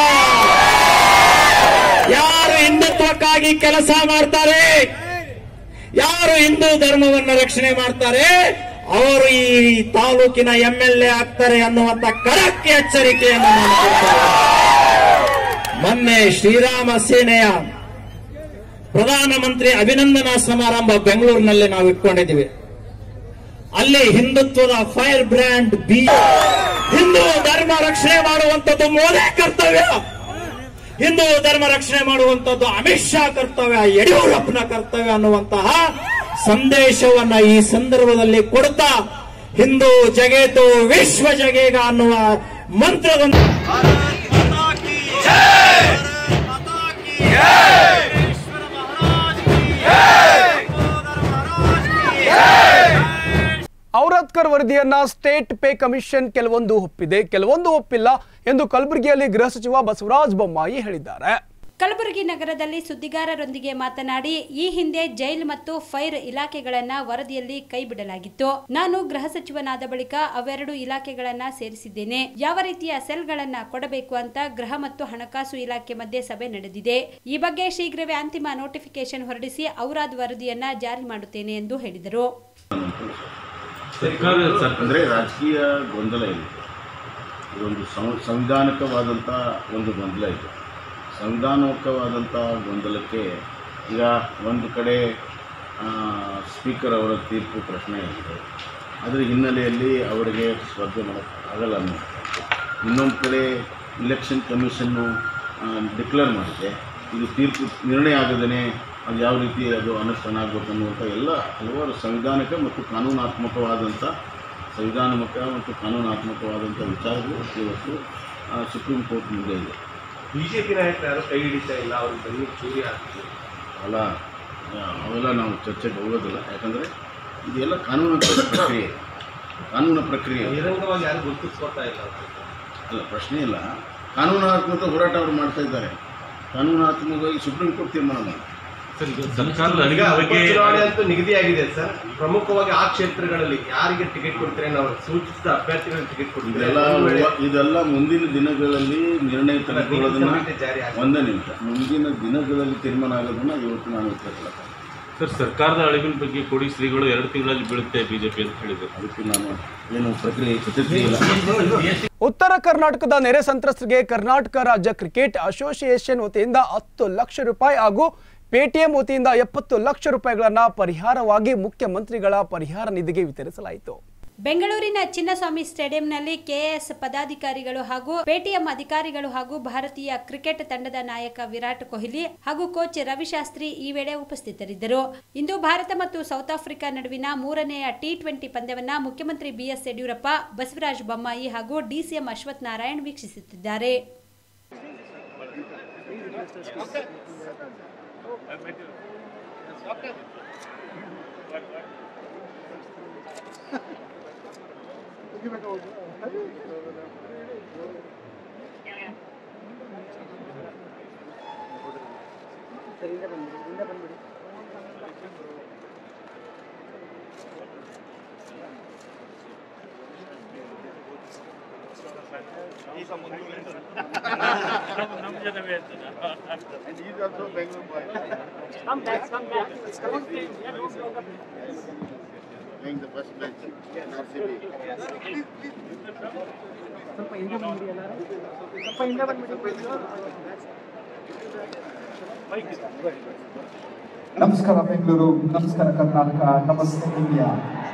ಯಾರು ಹಿಂದುತ್ವಕ್ಕಾಗಿ ಕೆಲಸ ಮಾಡ್ತಾರೆ ಯಾರು ಹಿಂದೂ ಧರ್ಮವನ್ನು ರಕ್ಷಣೆ ಮಾಡ್ತಾರೆ ಅವರು ಈ ತಾಲೂಕಿನ ಎಂ ಎಲ್ ಎ ಆಗ್ತಾರೆ ಅನ್ನುವಂತ ಖಡಕ್ ಎಚ್ಚರಿಕೆಯನ್ನು ನಾನು ಕೊಡ್ತೇನೆ. ಮೊನ್ನೆ ಶ್ರೀರಾಮ ಸೇನೆಯ ಪ್ರಧಾನಮಂತ್ರಿ ಅಭಿನಂದನಾ ಸಮಾರಂಭ ಬೆಂಗಳೂರಿನಲ್ಲಿ ನಾವು ಇಟ್ಕೊಂಡಿದ್ದೀವಿ ಅಲ್ಲಿ ಹಿಂದುತ್ವದ ಫೈರ್ ಬ್ರ್ಯಾಂಡ್ ಬಿ ಹಿಂದೂ ಧರ್ಮ ರಕ್ಷಣೆ ಮಾಡುವಂತದ್ದು ಮೋದಿ ಕರ್ತವ್ಯ ಹಿಂದೂ ಧರ್ಮ ರಕ್ಷಣೆ ಮಾಡುವಂತದ್ದು ಅಮಿತ್ ಶಾ ಕರ್ತವ್ಯ ಯಡಿಯೂರಪ್ಪನ ಕರ್ತವ್ಯ ಅನ್ನುವಂತಹ ಸಂದೇಶವನ್ನ ಈ ಸಂದರ್ಭದಲ್ಲಿ ಕೊಡ್ತಾ ಹಿಂದೂ ಜಗೇತು ವಿಶ್ವ ಜಗೇಗ ಅನ್ನುವ ಮಂತ್ರವನ್ನು ಔರಾದ್ಕರ್ ವರದಿಯನ್ನ ಸ್ಟೇಟ್ ಪೇ ಕಮಿಷನ್ ಕೆಲವೊಂದು ಒಪ್ಪಿದೆ ಕೆಲವೊಂದು ಒಪ್ಪಿಲ್ಲ ಎಂದು ಕಲಬುರಗಿಯಲ್ಲಿ ಗೃಹ ಸಚಿವ ಬಸವರಾಜ ಬೊಮ್ಮಾಯಿ ಹೇಳಿದ್ದಾರೆ ಕಲಬುರಗಿ ನಗರದಲ್ಲಿ ಸುದ್ದಿಗಾರರೊಂದಿಗೆ ಮಾತನಾಡಿ ಈ ಹಿಂದೆ ಜೈಲ್ ಮತ್ತು ಫೈರ್ ಇಲಾಖೆಗಳನ್ನ ವರದಿಯಲ್ಲಿ ಕೈಬಿಡಲಾಗಿತ್ತು ನಾನು ಗೃಹ ಸಚಿವನಾದ ಬಳಿಕ ಅವೆರಡು ಇಲಾಖೆಗಳನ್ನ ಸೇರಿಸಿದ್ದೇನೆ ಯಾವ ರೀತಿಯ ಸೆಲ್ಗಳನ್ನ ಕೊಡಬೇಕು ಅಂತ ಗೃಹ ಮತ್ತು ಹಣಕಾಸು ಇಲಾಖೆ ಮಧ್ಯೆ ಸಭೆ ನಡೆದಿದೆ ಈ ಬಗ್ಗೆ ಶೀಘ್ರವೇ ಅಂತಿಮ ನೋಟಿಫಿಕೇಶನ್ ಹೊರಡಿಸಿ ಔರಾದ್ ವರದಿಯನ್ನ ಜಾರಿ ಮಾಡುತ್ತೇನೆ ಎಂದು ಹೇಳಿದರು ಅಂದರೆ ರಾಜಕೀಯ ಗೊಂದಲ ಇದೆ ಇದೊಂದು ಸಂ- ಸಂವಿಧಾನಿಕವಾದಂಥ ಒಂದು ಗೊಂದಲ ಇದೆ ಸಂವಿಧಾನಿಕವಾದಂಥ ಗೊಂದಲಕ್ಕೆ ಈಗ ಒಂದು ಕಡೆ ಆ, ಸ್ಪೀಕರ್ ಅವರ ತೀರ್ಪು ಪ್ರಶ್ನೆ ಇದೆ ಅದರ ಹಿನ್ನೆಲೆಯಲ್ಲಿ ಅವರಿಗೆ ಸ್ಪರ್ಧೆ ಮಾಡೋಕ್ಕೆ ಆಗಲ್ಲ ಅನ್ನೋ ಇನ್ನೊಂದು ಕಡೆ ಇಲೆಕ್ಷನ್ ಕಮಿಷನ್ನು ಡಿಕ್ಲೇರ್ ಮಾಡಿದೆ ಇದು ತೀರ್ಪು ನಿರ್ಣಯ ಆಗದೇ ಅದು ಯಾವ ರೀತಿ ಅದು ಅನುಷ್ಠಾನ ಆಗಬೇಕು ಅನ್ನುವಂಥ ಎಲ್ಲ ಹಲವಾರು ಸಂವಿಧಾನಿಕ ಮತ್ತು ಕಾನೂನಾತ್ಮಕವಾದಂಥ ಸಂವಿಧಾನಾತ್ಮಕ ಮತ್ತು ಕಾನೂನಾತ್ಮಕವಾದಂಥ ವಿಚಾರಗಳು ಇವತ್ತು ಆ, ಸುಪ್ರೀಂ ಕೋರ್ಟ್ ಮುಂದೆ ಇದೆ ಬಿಜೆಪಿ ನಾಯಕರು ಯಾರು ಕೈ ಹಿಡಿತಾ ಇಲ್ಲ ಅವ್ರಿಗೆ ಬರೀ ಚೂರಿ ಆಗ್ತಿದೆ ಅಲ್ಲ ಆ, ಅವೆಲ್ಲ ನಾವು ಚರ್ಚೆಗೆ ಹೋಗೋದಿಲ್ಲ ಯಾಕಂದರೆ ಇದೆಲ್ಲ ಕಾನೂನು ಪ್ರಕ್ರಿಯೆ ಕಾನೂನು ಪ್ರಕ್ರಿಯೆ ಬಹಿರಂಗವಾಗಿ ಯಾರು ಗುರುತಿಸ್ಕೊಳ್ತಾ ಇಲ್ಲ ಅವ್ರು. ಅಲ್ಲ ಪ್ರಶ್ನೆ ಇಲ್ಲ ಕಾನೂನಾತ್ಮಕ ಹೋರಾಟ ಅವರು ಮಾಡ್ತಾ ಇದ್ದಾರೆ ಕಾನೂನಾತ್ಮಕವಾಗಿ ಸುಪ್ರೀಂ ಕೋರ್ಟ್ ತೀರ್ಮಾನ ಮಾಡಿ ಈಗ ಉಪಚುನಾವಣೆ ಅಂತೂ ನಿಗದಿಯಾಗಿದೆ ಸರ್ ಪ್ರಮುಖವಾಗಿ ಆ ಕ್ಷೇತ್ರಗಳಲ್ಲಿ ಯಾರಿಗೆ ಟಿಕೆಟ್ ಕೊಡ್ತಾರೆ ನಾವು ಸೂಚಿಸಿದ ಅಭ್ಯರ್ಥಿಗಳಿಗೆ ಟಿಕೆಟ್ ಕೊಡ್ತಾರೆ ಇದೆಲ್ಲ ಒಂದು ವೇಳೆ ಇದೆಲ್ಲ ಮುಂದಿನ ದಿನಗಳಲ್ಲಿ ನಿರ್ಣಯ ತೆಗೆದುಕೊಳ್ಳೋದನ್ನ ನೀತಿ ಜಾರಿ ಆಗಿದೆ. ಒಂದೇ ನಿಮಿಷ ಮುಂದಿನ ದಿನಗಳಲ್ಲಿ ತೀರ್ಮಾನ ಆಗೋದನ್ನ ಇವತ್ತು ನಾನು ಉತ್ತರ ಸರ್ ಸರ್ಕಾರದ ಅಳಿವಿನ ಬಗ್ಗೆ ಕೊಡಿ ಶ್ರೀಗಳು ಎರಡು ತಿಂಗಳಲ್ಲಿ ಬೀಳುತ್ತೆ ಬಿಜೆಪಿ ಅಂತ ಹೇಳಿದರು ಅದಕ್ಕೆ ನಾನು ಏನು ಪ್ರಕ್ರಿಯೆ ಪ್ರತಿಕ್ರಿಯೆ ಉತ್ತರ ಕರ್ನಾಟಕದ ನೆರೆ ಸಂತ್ರಸ್ತರಿಗೆ ಕರ್ನಾಟಕ ರಾಜ್ಯ ಕ್ರಿಕೆಟ್ ಅಸೋಸಿಯೇಷನ್ ವತಿಯಿಂದ ಹತ್ತು ಲಕ್ಷ ರೂಪಾಯಿ ಹಾಗೂ ಪೇಟಿಎಂ ವತಿಯಿಂದ ಎಪ್ಪತ್ತು ಲಕ್ಷ ರೂಪಾಯಿಗಳನ್ನ ಪರಿಹಾರವಾಗಿ ಮುಖ್ಯಮಂತ್ರಿಗಳ ಪರಿಹಾರ ನಿಧಿಗೆ ವಿತರಿಸಲಾಯಿತು ಬೆಂಗಳೂರಿನ ಚಿನ್ನಸ್ವಾಮಿ ಸ್ಟೇಡಿಯಂನಲ್ಲಿ ಕೆಎಎಸ್ ಪದಾಧಿಕಾರಿಗಳು ಹಾಗೂ ಪೇಟಿಎಂ ಅಧಿಕಾರಿಗಳು ಹಾಗೂ ಭಾರತೀಯ ಕ್ರಿಕೆಟ್ ತಂಡದ ನಾಯಕ ವಿರಾಟ್ ಕೊಹ್ಲಿ ಹಾಗೂ ಕೋಚ್ ರವಿಶಾಸ್ತ್ರಿ ಈ ವೇಳೆ ಉಪಸ್ಥಿತರಿದ್ದರು ಇಂದು ಭಾರತ ಮತ್ತು ಸೌತ್ ಆಫ್ರಿಕಾ ನಡುವಿನ ಮೂರನೆಯ ಟಿ ಟ್ವೆಂಟಿ ಪಂದ್ಯವನ್ನ ಮುಖ್ಯಮಂತ್ರಿ ಬಿಎಸ್ ಯಡಿಯೂರಪ್ಪ ಬಸವರಾಜ ಬೊಮ್ಮಾಯಿ ಹಾಗೂ ಡಿಸಿಎಂ ಅಶ್ವಥ್ ನಾರಾಯಣ್ ವೀಕ್ಷಿಸುತ್ತಿದ್ದಾರೆ ನಮಸ್ಕಾರ ಬೆಂಗಳೂರು ನಮಸ್ಕಾರ ಕರ್ನಾಟಕ ನಮಸ್ತೆ ಇಂಡಿಯಾ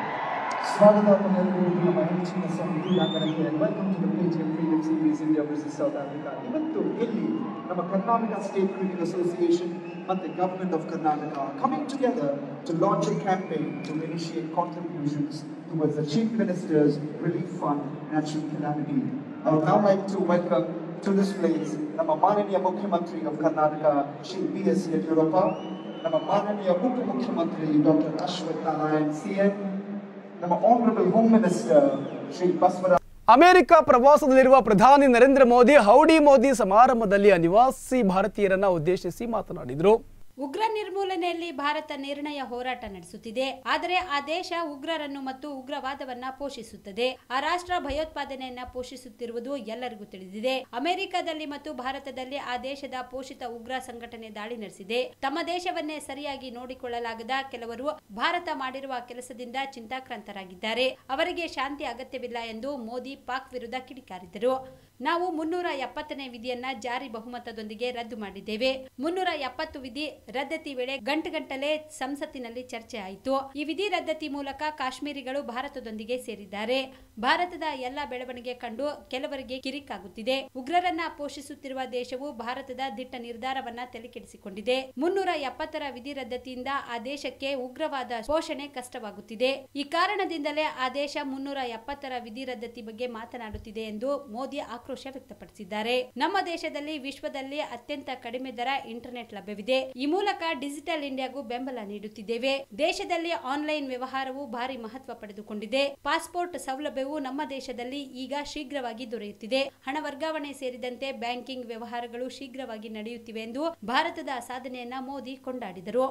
ಸ್ವಾಗತ ತಮ್ಮೆಲ್ಲರಿಗೂ ನಮ್ಮ ಹೆಚ್ಚಿನ ಸಮಿತಿ ಅಂಗಡಕ್ಕೆ welcome to the page freedom series India versus South Africa ಇವತ್ತು ಇಲ್ಲಿ ನಮ್ಮ ಕರ್ನಾಟಕ ಸ್ಟೇಟ್ ಕ್ರಿಕೆಟ್ ಅಸೋಸಿಯೇಷನ್ ಮತ್ತೆ government of Karnataka coming together to launch a campaign to initiate contributions towards the Chief Minister's Relief Fund Natural Calamity. I would now like to welcome to this place ನಮ್ಮ ಮಾನನೀಯ ಮುಖ್ಯಮಂತ್ರಿ of Karnataka, Shri B.S. Yediyurappa, ನಮ್ಮ ಮಾನನೀಯ ಉಪಮುಖ್ಯಮಂತ್ರಿ doctor Ashwath Narayan CM ನಮ್ಮ honourable home minister Shri Basavaraj America ಪ್ರವಾಸದಲ್ಲಿರುವ ಪ್ರಧಾನಿ Narendra Modi howdy Modi ಸಮಾರಂಭದಲ್ಲಿ ಅನಿವಾಸಿ ಭಾರತೀಯರನ್ನ ಉದ್ದೇಶಿಸಿ ಮಾತನಾಡಿದರು ಉಗ್ರ ನಿರ್ಮೂಲನೆಯಲ್ಲಿ ಭಾರತ ನಿರ್ಣಯ ಹೋರಾಟ ನಡೆಸುತ್ತಿದೆ ಆದರೆ ಆ ದೇಶ ಉಗ್ರರನ್ನು ಮತ್ತು ಉಗ್ರವಾದವನ್ನ ಪೋಷಿಸುತ್ತದೆ ಆ ರಾಷ್ಟ್ರ ಭಯೋತ್ಪಾದನೆಯನ್ನ ಪೋಷಿಸುತ್ತಿರುವುದು ಎಲ್ಲರಿಗೂ ತಿಳಿದಿದೆ ಅಮೆರಿಕದಲ್ಲಿ ಮತ್ತು ಭಾರತದಲ್ಲಿ ಆ ದೇಶದ ಪೋಷಿತ ಉಗ್ರ ಸಂಘಟನೆ ದಾಳಿ ನಡೆಸಿದೆ ತಮ್ಮ ದೇಶವನ್ನೇ ಸರಿಯಾಗಿ ನೋಡಿಕೊಳ್ಳಲಾಗದ ಕೆಲವರು ಭಾರತ ಮಾಡಿರುವ ಕೆಲಸದಿಂದ ಚಿಂತಾಕ್ರಾಂತರಾಗಿದ್ದಾರೆ ಅವರಿಗೆ ಶಾಂತಿ ಅಗತ್ಯವಿಲ್ಲ ಎಂದು ಮೋದಿ ಪಾಕ್ ವಿರುದ್ಧ ಕಿಡಿಕಾರಿದರು ನಾವು ಮುನ್ನೂರ ಎಪ್ಪತ್ತನೇ ವಿಧಿಯನ್ನ ಜಾರಿ ಬಹುಮತದೊಂದಿಗೆ ರದ್ದು ಮಾಡಿದ್ದೇವೆ ಮುನ್ನೂರ ಎಪ್ಪತ್ತು ವಿಧಿ ರದ್ದತಿ ವೇಳೆ ಗಂಟು ಗಂಟಲೆ ಸಂಸತ್ತಿನಲ್ಲಿ ಚರ್ಚೆ ಆಯಿತು ಈ ವಿಧಿ ರದ್ದತಿ ಮೂಲಕ ಕಾಶ್ಮೀರಿಗಳು ಭಾರತದೊಂದಿಗೆ ಸೇರಿದ್ದಾರೆ ಭಾರತದ ಎಲ್ಲ ಬೆಳವಣಿಗೆ ಕಂಡು ಕೆಲವರಿಗೆ ಕಿರಿಕಾಗುತ್ತಿದೆ ಉಗ್ರರನ್ನ ಪೋಷಿಸುತ್ತಿರುವ ದೇಶವು ಭಾರತದ ದಿಟ್ಟ ನಿರ್ಧಾರವನ್ನ ತಲೆಕೆಡಿಸಿಕೊಂಡಿದೆ ಮುನ್ನೂರ ಎಪ್ಪತ್ತರ ವಿಧಿ ರದ್ದತಿಯಿಂದ ಆ ದೇಶಕ್ಕೆ ಉಗ್ರವಾದ ಪೋಷಣೆ ಕಷ್ಟವಾಗುತ್ತಿದೆ ಈ ಕಾರಣದಿಂದಲೇ ಆ ದೇಶ ಮುನ್ನೂರ ಎಪ್ಪತ್ತರ ವಿಧಿ ರದ್ದತಿ ಬಗ್ಗೆ ಮಾತನಾಡುತ್ತಿದೆ ಎಂದು ಮೋದಿ ಆಕ್ರೋಶ ವ್ಯಕ್ತಪಡಿಸಿದ್ದಾರೆ ನಮ್ಮ ದೇಶದಲ್ಲಿ ವಿಶ್ವದಲ್ಲಿ ಅತ್ಯಂತ ಕಡಿಮೆ ದರ ಇಂಟರ್ನೆಟ್ ಲಭ್ಯವಿದೆ ಈ ಮೂಲಕ ಡಿಜಿಟಲ್ ಇಂಡಿಯಾಗೂ ಬೆಂಬಲ ನೀಡುತ್ತಿದ್ದೇವೆ ದೇಶದಲ್ಲಿ ಆನ್ಲೈನ್ ವ್ಯವಹಾರವು ಭಾರಿ ಮಹತ್ವ ಪಡೆದುಕೊಂಡಿದೆ ಪಾಸ್ಪೋರ್ಟ್ ಸೌಲಭ್ಯವು ನಮ್ಮ ದೇಶದಲ್ಲಿ ಈಗ ಶೀಘ್ರವಾಗಿ ದೊರೆಯುತ್ತಿದೆ ಹಣ ವರ್ಗಾವಣೆ ಸೇರಿದಂತೆ ಬ್ಯಾಂಕಿಂಗ್ ವ್ಯವಹಾರಗಳು ಶೀಘ್ರವಾಗಿ ನಡೆಯುತ್ತಿವೆ ಎಂದು ಭಾರತದ ಸಾಧನೆಯನ್ನ ಮೋದಿ ಕೊಂಡಾಡಿದರು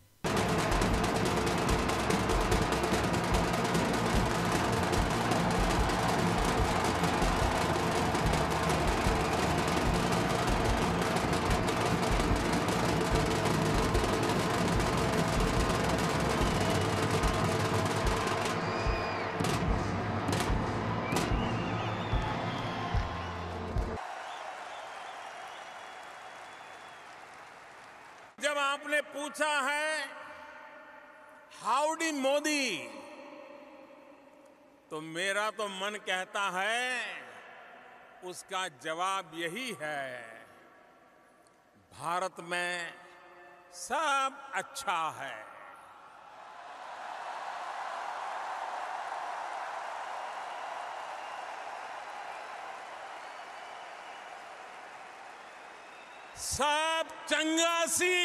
जब आपने पूछा है हाउडी मोदी तो मेरा तो मन कहता है उसका जवाब यही है भारत में सब अच्छा है सब चंगासी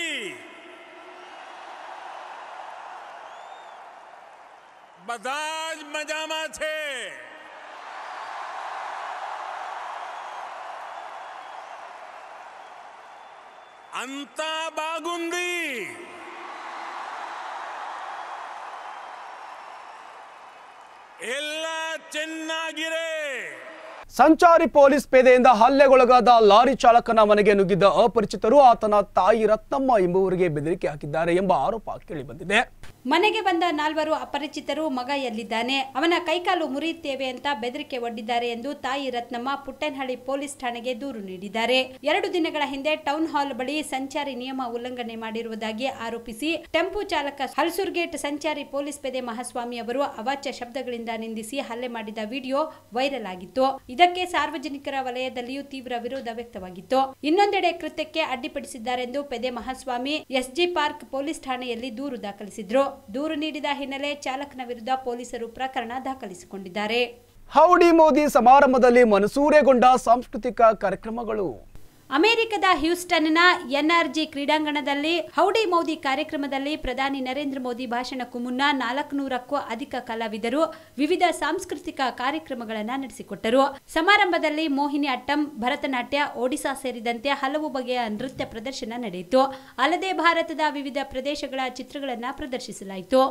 બધા જ મજામાં છે અંતા બાગુંદી ಎಲ್ಲ ಚೆನ್ನಾಗಿರೇ ಸಂಚಾರಿ ಪೊಲೀಸ್ ಪೇದೆಯಿಂದ ಹಲ್ಲೆಗೊಳಗಾದ ಲಾರಿ ಚಾಲಕನ ಮನೆಗೆ ನುಗ್ಗಿದ್ದ ಅಪರಿಚಿತರು ಆತನ ತಾಯಿ ರತ್ನಮ್ಮ ಎಂಬುವರಿಗೆ ಬೆದರಿಕೆ ಹಾಕಿದ್ದಾರೆ ಎಂಬ ಆರೋಪ ಕೇಳಿಬಂದಿದೆ ಮನೆಗೆ ಬಂದ ನಾಲ್ವರು ಅಪರಿಚಿತರು ಮಗ ಎಲ್ಲಿದ್ದಾನೆ ಅವನ ಕೈಕಾಲು ಮುರಿಯುತ್ತೇವೆ ಅಂತ ಬೆದರಿಕೆ ಒಡ್ಡಿದ್ದಾರೆ ಎಂದು ತಾಯಿ ರತ್ನಮ್ಮ ಪುಟ್ಟನಹಳ್ಳಿ ಪೊಲೀಸ್ ಠಾಣೆಗೆ ದೂರು ನೀಡಿದ್ದಾರೆ ಎರಡು ದಿನಗಳ ಹಿಂದೆ ಟೌನ್ ಹಾಲ್ ಬಳಿ ಸಂಚಾರಿ ನಿಯಮ ಉಲ್ಲಂಘನೆ ಮಾಡಿರುವುದಾಗಿ ಆರೋಪಿಸಿ ಟೆಂಪೋ ಚಾಲಕ ಹಲ್ಸೂರ್ಗೇಟ್ ಸಂಚಾರಿ ಪೊಲೀಸ್ ಪೇದೆ ಮಹಾಸ್ವಾಮಿ ಅವರು ಅವಾಚ್ಯ ಶಬ್ದಗಳಿಂದ ನಿಂದಿಸಿ ಹಲ್ಲೆ ಮಾಡಿದ ವಿಡಿಯೋ ವೈರಲ್ ಆಗಿತ್ತು ಇದಕ್ಕೆ ಸಾರ್ವಜನಿಕರ ವಲಯದಲ್ಲಿಯೂ ತೀವ್ರ ವಿರೋಧ ವ್ಯಕ್ತವಾಗಿತ್ತು ಇನ್ನೊಂದೆಡೆ ಕೃತ್ಯಕ್ಕೆ ಅಡ್ಡಿಪಡಿಸಿದ್ದಾರೆಂದು ಪೆದೆ ಮಹಾಸ್ವಾಮಿ ಎಸ್ಜಿ ಪಾರ್ಕ್ ಪೊಲೀಸ್ ಠಾಣೆಯಲ್ಲಿ ದೂರು ದಾಖಲಿಸಿದ್ರು ದೂರು ನೀಡಿದ ಹಿನ್ನೆಲೆ ಚಾಲಕನ ವಿರುದ್ಧ ಪೊಲೀಸರು ಪ್ರಕರಣ ದಾಖಲಿಸಿಕೊಂಡಿದ್ದಾರೆ ಹೌಡಿ ಮೋದಿ ಸಮಾರಂಭದಲ್ಲಿ ಮನಸೂರೆಗೊಂಡ ಸಾಂಸ್ಕೃತಿಕ ಕಾರ್ಯಕ್ರಮಗಳು ಅಮೆರಿಕದ ಹ್ಯೂಸ್ಟನ್ನ ಎನ್ಆರ್ಜಿ ಕ್ರೀಡಾಂಗಣದಲ್ಲಿ ಹೌಡಿ ಮೋದಿ ಕಾರ್ಯಕ್ರಮದಲ್ಲಿ ಪ್ರಧಾನಿ ನರೇಂದ್ರ ಮೋದಿ ಭಾಷಣಕ್ಕೂ ಮುನ್ನ ನಾಲ್ಕುನೂರಕ್ಕೂ ಅಧಿಕ ಕಲಾವಿದರು ವಿವಿಧ ಸಾಂಸ್ಕೃತಿಕ ಕಾರ್ಯಕ್ರಮಗಳನ್ನು ನಡೆಸಿಕೊಟ್ಟರು ಸಮಾರಂಭದಲ್ಲಿ ಮೋಹಿನಿ ಅಟ್ಟಂ ಭರತನಾಟ್ಯ ಒಡಿಸಾ ಸೇರಿದಂತೆ ಹಲವು ಬಗೆಯ ನೃತ್ಯ ಪ್ರದರ್ಶನ ನಡೆಯಿತು ಅಲ್ಲದೆ ಭಾರತದ ವಿವಿಧ ಪ್ರದೇಶಗಳ ಚಿತ್ರಗಳನ್ನು ಪ್ರದರ್ಶಿಸಲಾಯಿತು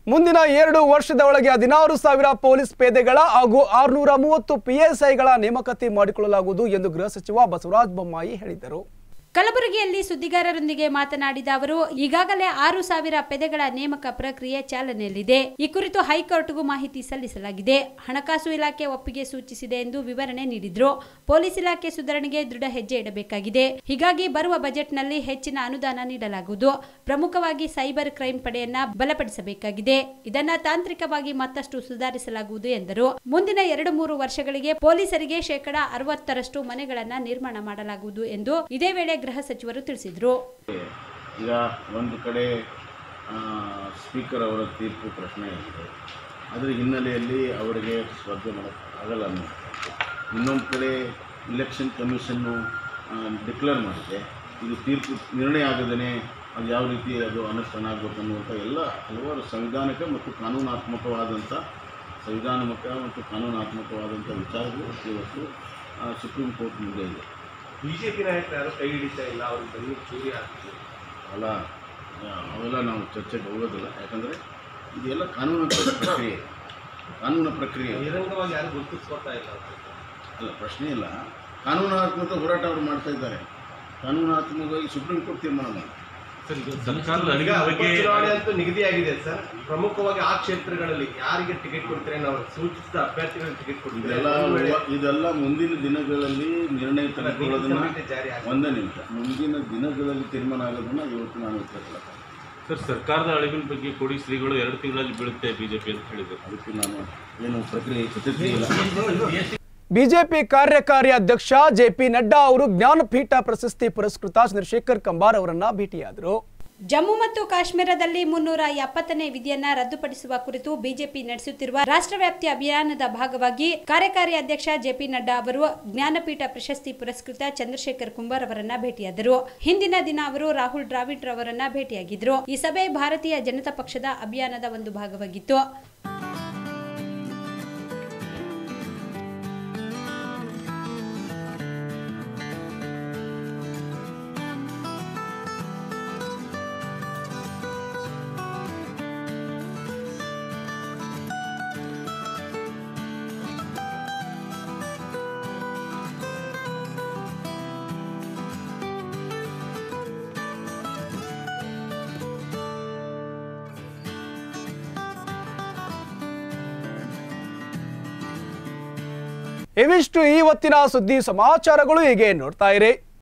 ಮುಂದಿನ ಎರಡು ವರ್ಷದ ಒಳಗೆ ಹದಿನಾರು ಸಾವಿರ ಪೊಲೀಸ್ ಪೇದೆಗಳ ಹಾಗೂ ಆರುನೂರ ಮೂವತ್ತು ಪಿಎಸ್ಐಗಳ ನೇಮಕಾತಿ ಮಾಡಿಕೊಳ್ಳಲಾಗುವುದು ಎಂದು ಗೃಹ ಸಚಿವ ಬಸವರಾಜ ಬೊಮ್ಮಾಯಿ ಹೇಳಿದರು ಕಲಬುರಗಿಯಲ್ಲಿ ಸುದ್ದಿಗಾರರೊಂದಿಗೆ ಮಾತನಾಡಿದ ಅವರು ಈಗಾಗಲೇ ಆರು ಸಾವಿರ ಪೆದೆಗಳ ನೇಮಕ ಪ್ರಕ್ರಿಯೆ ಚಾಲನೆಯಲ್ಲಿದೆ ಈ ಕುರಿತು ಹೈಕೋರ್ಟ್ಗೂ ಮಾಹಿತಿ ಸಲ್ಲಿಸಲಾಗಿದೆ ಹಣಕಾಸು ಇಲಾಖೆ ಒಪ್ಪಿಗೆ ಸೂಚಿಸಿದೆ ಎಂದು ವಿವರಣೆ ನೀಡಿದ್ರು ಪೊಲೀಸ್ ಇಲಾಖೆ ಸುಧಾರಣೆಗೆ ದೃಢ ಹೆಜ್ಜೆ ಇಡಬೇಕಾಗಿದೆ ಹೀಗಾಗಿ ಬರುವ ಬಜೆಟ್ನಲ್ಲಿ ಹೆಚ್ಚಿನ ಅನುದಾನ ನೀಡಲಾಗುವುದು ಪ್ರಮುಖವಾಗಿ ಸೈಬರ್ ಕ್ರೈಂ ಪಡೆಯನ್ನ ಬಲಪಡಿಸಬೇಕಾಗಿದೆ ಇದನ್ನ ತಾಂತ್ರಿಕವಾಗಿ ಮತ್ತಷ್ಟು ಸುಧಾರಿಸಲಾಗುವುದು ಎಂದರು ಮುಂದಿನ ಎರಡು ಮೂರು ವರ್ಷಗಳಿಗೆ ಪೊಲೀಸರಿಗೆ ಶೇಕಡಾ ಅರವತ್ತರಷ್ಟು ಮನೆಗಳನ್ನ ನಿರ್ಮಾಣ ಮಾಡಲಾಗುವುದು ಎಂದು ಇದೇ ವೇಳೆ ಗೃಹ ಸಚಿವರು ತಿಳಿಸಿದರು ಈಗ ಒಂದು ಕಡೆ ಆ, ಸ್ಪೀಕರ್ ಅವರ ತೀರ್ಪು ಪ್ರಶ್ನೆ ಇದೆ ಅದರ ಹಿನ್ನೆಲೆಯಲ್ಲಿ ಅವರಿಗೆ ಸ್ಪರ್ಧೆ ಮಾಡೋಕ್ಕೆ ಆಗಲ್ಲ ಅನ್ನೋ ಇನ್ನೊಂದು ಕಡೆ ಇಲೆಕ್ಷನ್ ಕಮಿಷನ್ನು ಡಿಕ್ಲೇರ್ ಮಾಡಿದೆ ಇದು ತೀರ್ಪು ನಿರ್ಣಯ ಆಗದೇ ಅದು ಯಾವ ರೀತಿ ಅದು ಅನುಷ್ಠಾನ ಆಗಬೇಕು ಅನ್ನುವಂಥ ಎಲ್ಲ ಹಲವಾರು ಸಂವಿಧಾನಿಕ ಮತ್ತು ಕಾನೂನಾತ್ಮಕವಾದಂಥ ಸಂವಿಧಾನಾತ್ಮಕ ಮತ್ತು ಕಾನೂನಾತ್ಮಕವಾದಂಥ ವಿಚಾರಗಳು ಇವತ್ತು ಆ, ಸುಪ್ರೀಂ ಕೋರ್ಟ್ ಮುಂದೆ ಇದೆ ಬಿಜೆಪಿ ನಾಯಕರು ಯಾರು ಕೈ ಹಿಡಿತಾ ಇಲ್ಲ ಅವ್ರಿಗೆ ಬರೀ ಚೂರಿ ಆಗ್ತಿದೆ ಅಲ್ಲ ಆ, ಅವೆಲ್ಲ ನಾವು ಚರ್ಚೆಗೆ ಹೋಗೋದಿಲ್ಲ ಯಾಕಂದರೆ ಇದೆಲ್ಲ ಕಾನೂನು ಪ್ರಕ್ರಿಯೆ ಕಾನೂನು ಪ್ರಕ್ರಿಯೆ ಬಹಿರಂಗವಾಗಿ ಯಾರು ಗುರುತಿಸ್ಕೊಳ್ತಾ ಇಲ್ಲ ಅಲ್ಲ ಪ್ರಶ್ನೆ ಇಲ್ಲ ಕಾನೂನಾತ್ಮಕ ಹೋರಾಟ ಅವರು ಮಾಡ್ತಾ ಇದ್ದಾರೆ ಕಾನೂನಾತ್ಮಕವಾಗಿ ಸುಪ್ರೀಂ ಕೋರ್ಟ್ ತೀರ್ಮಾನ ಮಾಡಿ ಸರ್ಕಾರದ ಈಗ ಅಳಿವಿನ ಬಗ್ಗೆ ಉಪಚುನಾವಣೆ ಅಂತೂ ನಿಗದಿಯಾಗಿದೆ ಸರ್ ಪ್ರಮುಖವಾಗಿ ಆ ಕ್ಷೇತ್ರಗಳಲ್ಲಿ ಯಾರಿಗೆ ಟಿಕೆಟ್ ಕೊಡ್ತಾರೆ ನಾವು ಸೂಚಿಸಿದ ಅಭ್ಯರ್ಥಿಗಳಿಗೆ ಟಿಕೆಟ್ ಕೊಡ್ತಾರೆ ಇದೆಲ್ಲ ಒಂದು ವೇಳೆ ಇದೆಲ್ಲ ಮುಂದಿನ ದಿನಗಳಲ್ಲಿ ನಿರ್ಣಯ ತೆಗೆದುಕೊಳ್ಳೋದನ್ನ ಸಮಿತಿ ಜಾರಿ ಆಗ್ತದೆ. ಒಂದೇ ನಿಮಿಷ ಮುಂದಿನ ದಿನಗಳಲ್ಲಿ ತೀರ್ಮಾನ ಆಗೋದನ್ನ ಇವತ್ತು ನಾನು ಉತ್ತರಿಸಲ್ಲ ಸರ್ ಸರ್ಕಾರದ ಅಳಿವಿನ ಬಗ್ಗೆ ಕೊಡಿ ಶ್ರೀಗಳು ಎರಡು ತಿಂಗಳಲ್ಲಿ ಬೀಳುತ್ತೆ ಬಿಜೆಪಿ ಅಂತ ಹೇಳಿದರು ಅದಕ್ಕೆ ನಾನು ಏನು ಪ್ರಕ್ರಿಯೆ ಪ್ರತಿಕ್ರಿಯೆ ಬಿಜೆಪಿ ಕಾರ್ಯಕಾರಿ ಅಧ್ಯಕ್ಷ ಜೆಪಿ ನಡ್ಡಾ ಅವರು ಜ್ಞಾನಪೀಠ ಪ್ರಶಸ್ತಿ ಪುರಸ್ಕೃತ ಚಂದ್ರಶೇಖರ್ ಕಂಬಾರ್ ಅವರನ್ನ ಭೇಟಿಯಾದರು ಜಮ್ಮು ಮತ್ತು ಕಾಶ್ಮೀರದಲ್ಲಿ ಮುನ್ನೂರ ಎಪ್ಪತ್ತನೇ ವಿಧಿಯನ್ನ ರದ್ದುಪಡಿಸುವ ಕುರಿತು ಬಿಜೆಪಿ ನಡೆಸುತ್ತಿರುವ ರಾಷ್ಟ್ರವ್ಯಾಪ್ತಿ ಅಭಿಯಾನದ ಭಾಗವಾಗಿ ಕಾರ್ಯಕಾರಿ ಅಧ್ಯಕ್ಷ ಜೆಪಿ ನಡ್ಡಾ ಅವರು ಜ್ಞಾನಪೀಠ ಪ್ರಶಸ್ತಿ ಪುರಸ್ಕೃತ ಚಂದ್ರಶೇಖರ್ ಕುಂಬಾರ್ ಅವರನ್ನ ಭೇಟಿಯಾದರು ಹಿಂದಿನ ದಿನ ಅವರು ರಾಹುಲ್ ದ್ರಾವಿಡ್ ರವರನ್ನ ಭೇಟಿಯಾಗಿದ್ರು ಈ ಸಭೆ ಭಾರತೀಯ ಜನತಾ ಪಕ್ಷದ ಅಭಿಯಾನದ ಒಂದು ಭಾಗವಾಗಿತ್ತು ಇವಿಷ್ಟು ಇವತ್ತಿನ ಸುದ್ದಿ ಸಮಾಚಾರಗಳು ಹೀಗೆ ನೋಡ್ತಾ ಇರಿ